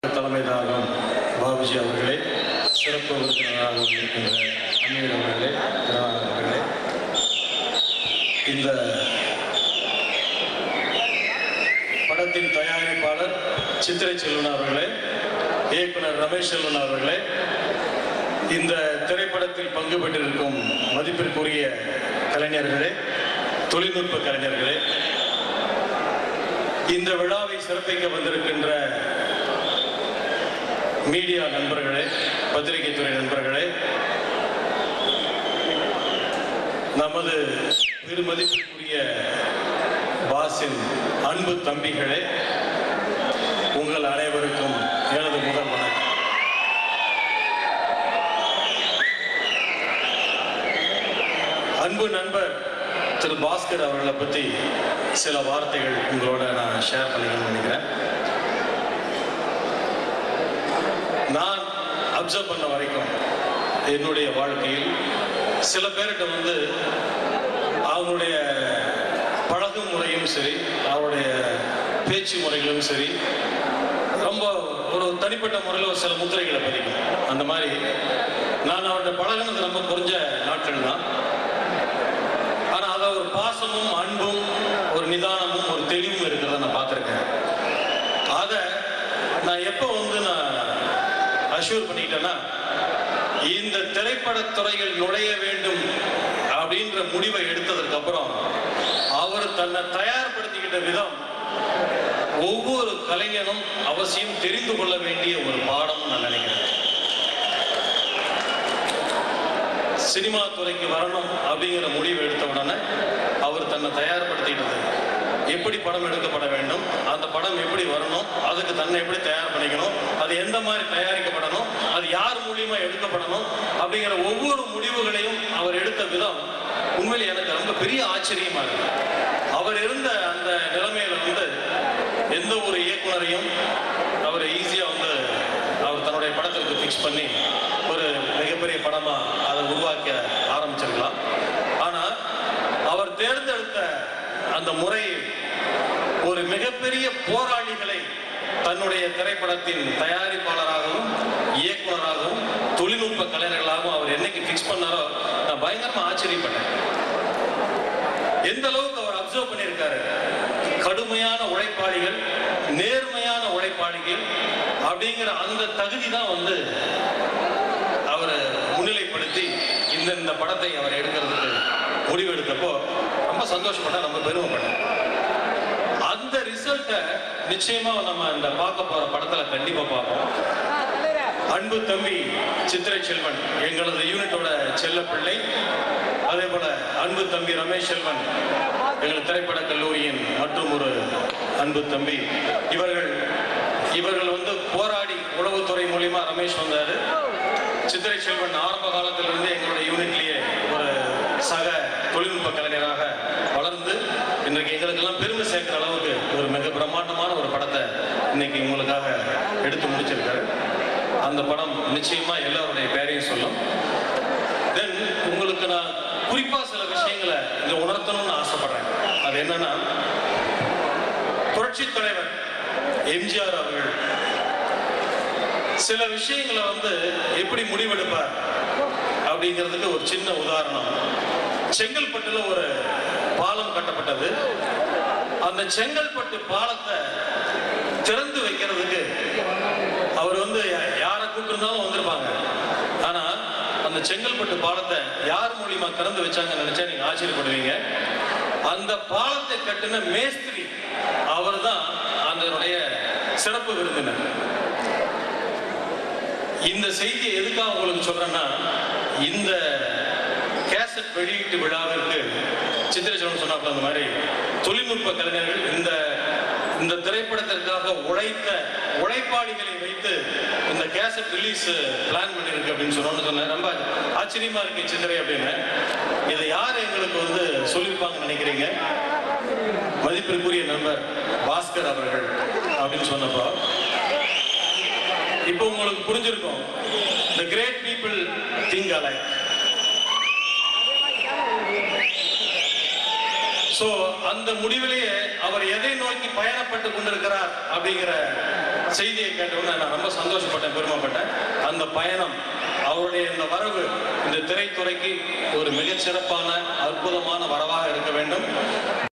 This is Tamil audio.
தலைமை தாகம் பாபுஜி அவர்களே சிறப்பு விருந்தினராக இருக்கின்ற அமீர் அவர்களே திராவிட அவர்களே இந்த படத்தின் தயாரிப்பாளர் சித்திரை செல்வன் அவர்களே இயக்குனர் ரமேஷ் செல்வன் அவர்களே இந்த திரைப்படத்தில் பங்கு பெற்றிருக்கும் மதிப்பிற்குரிய கலைஞர்களே தொழில்நுட்ப கலைஞர்களே இந்த விழாவை சிறப்பிக்க வந்திருக்கின்ற மீடியா நண்பர்களே பத்திரிகை துறை நண்பர்களே நமது பெருமதிப்பிற்குரிய பாஸின் அன்பு தம்பிகளே உங்கள் அனைவருக்கும் எனது முதல் வணக்கம் அன்பு நண்பர் திரு பாஸ்கர் அவர்களை பற்றி சில வார்த்தைகள் உங்களோட நான் ஷேர் பண்ணிக்கணும்னு நினைக்கிறேன் நான் அப்சர்வ் பண்ண வரைக்கும் என்னுடைய வாழ்க்கையில் சில பேர்கிட்ட வந்து அவங்களுடைய பழகும் முறையும் சரி அவருடைய பேச்சு முறைகளும் சரி ரொம்ப ஒரு தனிப்பட்ட முறையில் ஒரு சில முத்திரைகளை பதிக்கும் அந்த மாதிரி நான் அவர்கிட்ட பழகுனது ரொம்ப குறைஞ்ச நாட்கள் தான் ஆனால் அதை ஒரு பாசமும் அன்பும் ஒரு நிதானமும் ஒரு தெளிவும் இருக்கிறத நான் பார்த்துருக்கேன் அதை நான் எப்போ வந்து நான் அஷ்யூர் பண்ணிக்கிட்டேன்னா இந்த திரைப்படத் துறையில் நுழைய வேண்டும் அப்படின்ற முடிவை எடுத்ததற்கு அப்புறம் அவர் தன்னை தயார்படுத்திக்கிட்ட விதம் ஒவ்வொரு கலைஞனும் அவசியம் தெரிந்து கொள்ள வேண்டிய ஒரு பாடம் நான் நினைக்கிறேன் சினிமா துறைக்கு வரணும் அப்படிங்கிற முடிவு எடுத்த உடனே அவர் தன்னை தயார்படுத்திக்கிட்டது எப்படி படம் எடுக்கப்பட வேண்டும் அந்த படம் எப்படி வரணும் அதுக்கு தன்னை எப்படி தயார் பண்ணிக்கணும் அது எந்த மாதிரி தயாரிக்கப்படணும் அது யார் மூலியமா எடுக்கப்படணும் அப்படிங்கிற ஒவ்வொரு முடிவுகளையும் அவர் எடுத்த விதம் உண்மையில் எனக்கு ரொம்ப பெரிய ஆச்சரியமா இருக்கு அவர் இருந்த அந்த நிலைமையில வந்து எந்த ஒரு இயக்குனரையும் அவர் ஈஸியா வந்து அவர் தன்னுடைய படத்திற்கு ஃபிக்ஸ் பண்ணி ஒரு மிகப்பெரிய படமா அதை உருவாக்க ஆரம்பிச்சிருக்கலாம் ஆனா அவர் தேர்ந்தெடுத்த அந்த முறை ஒரு மிகப்பெரிய போராளிகளை தன்னுடைய திரைப்படத்தின் தயாரிப்பாளராகவும் இயக்குனராகவும் தொழில்நுட்ப கலைஞர்களாகவும் அவர் என்னைக்கு ஃபிக்ஸ் பண்ணாரோ நான் பயங்கரமா ஆச்சரியப்பட்டேன் எந்த அளவுக்கு அவர் அப்சர்வ் பண்ணியிருக்காரு கடுமையான உழைப்பாளிகள் நேர்மையான உழைப்பாளிகள் அப்படிங்கிற அந்த தகுதி தான் வந்து அவரை முன்னிலைப்படுத்தி இந்த இந்த படத்தை அவர் எடுக்கிறதுக்கு முடிவெடுத்தப்போ ரொம்ப சந்தோஷப்பட்டேன் ரொம்ப பெருமைப்பட்டேன் அந்த ரிசல்ட்டை நிச்சயமா நம்ம இந்த பார்க்க போற படத்துல கண்டிப்பா பார்ப்போம் அன்பு தம்பி சித்திரை செல்வன் எங்களது யூனிட்டோட செல்ல பிள்ளை அதே போல அன்பு தம்பி ரமேஷ் செல்வன் எங்கள் திரைப்பட கல்லூரியின் மற்றும் ஒரு அன்பு தம்பி இவர்கள் இவர்கள் வந்து போராடி உளவுத்துறை மூலியமா ரமேஷ் வந்தாரு சித்திரை செல்வன் ஆரம்ப காலத்திலிருந்து எங்களுடைய யூனிட்லேயே ஒரு சக தொழில்நுட்ப கலைஞராக வளர்ந்து இன்றைக்கு எங்களுக்கெல்லாம் பெருமை சேர்க்கிற அளவுக்கு ஒரு மிக பிரம்மாண்டமான ஒரு படத்தை இன்னைக்கு உங்களுக்காக எடுத்து முடிச்சிருக்காரு அந்த படம் நிச்சயமா எல்லாருடைய பேரையும் சொல்லும் தென் உங்களுக்கு நான் குறிப்பா சில விஷயங்களை இங்க உணர்த்தணும்னு ஆசைப்படுறேன் அது என்னன்னா புரட்சி தலைவர் எம்ஜிஆர் அவர்கள் சில விஷயங்களை வந்து எப்படி முடிவெடுப்பார் அப்படிங்கிறதுக்கு ஒரு சின்ன உதாரணம் செங்கல்பட்டுல ஒரு பாலம் கட்டப்பட்டது அந்த செங்கல்பட்டு பாலத்தை திறந்து வைக்கிறதுக்கு அவர் வந்து யா- யாரை கூப்பிட்டுருந்தாலும் வந்திருப்பாங்க ஆனா அந்த செங்கல்பட்டு பாலத்தை யார் மூலியமா திறந்து வச்சாங்கன்னு நினைச்சா நீங்க ஆச்சரியப்படுவீங்க அந்த பாலத்தை கட்டின மேஸ்திரி அவர்தான் அதனுடைய சிறப்பு விருந்தினர் இந்த செய்தியை எதுக்காக உங்களுக்கு சொல்றேன்னா இந்த கேசட் வெளியீட்டு விழாவிற்கு சித்திரச்சலம் சொன்னாப்புல அந்த மாதிரி தொழில்நுட்ப கலைஞர்கள் இந்த இந்த திரைப்படத்திற்காக உழைத்த உழைப்பாளிகளை வைத்து இந்த கேசட் ரிலீஸ் பிளான் பண்ணியிருக்கு அப்படின்னு சொன்னோன்னு சொன்னேன் ரொம்ப ஆச்சரியமா இருக்கு சித்திரை அப்படின்னு இதை யார் எங்களுக்கு வந்து சொல்லியிருப்பாங்கன்னு நினைக்கிறீங்க மதிப்பிற்குரிய நண்பர் பாஸ்கர் அவர்கள் அப்படின்னு சொன்னப்போ இப்போ உங்களுக்கு புரிஞ்சிருக்கும் the great people think alike so அந்த முடிவிலேயே அவர் எதை நோக்கி பயணப்பட்டு கொண்டிருக்கிறார் அப்படிங்கிற செய்தியை கேட்டவுடனே நான் ரொம்ப சந்தோஷப்பட்டேன் பெருமைப்பட்டேன் அந்த பயணம் அவருடைய இந்த வரவு இந்த திரைத்துறைக்கு ஒரு மிகச்சிறப்பான அற்புதமான வரவாக இருக்க வேண்டும்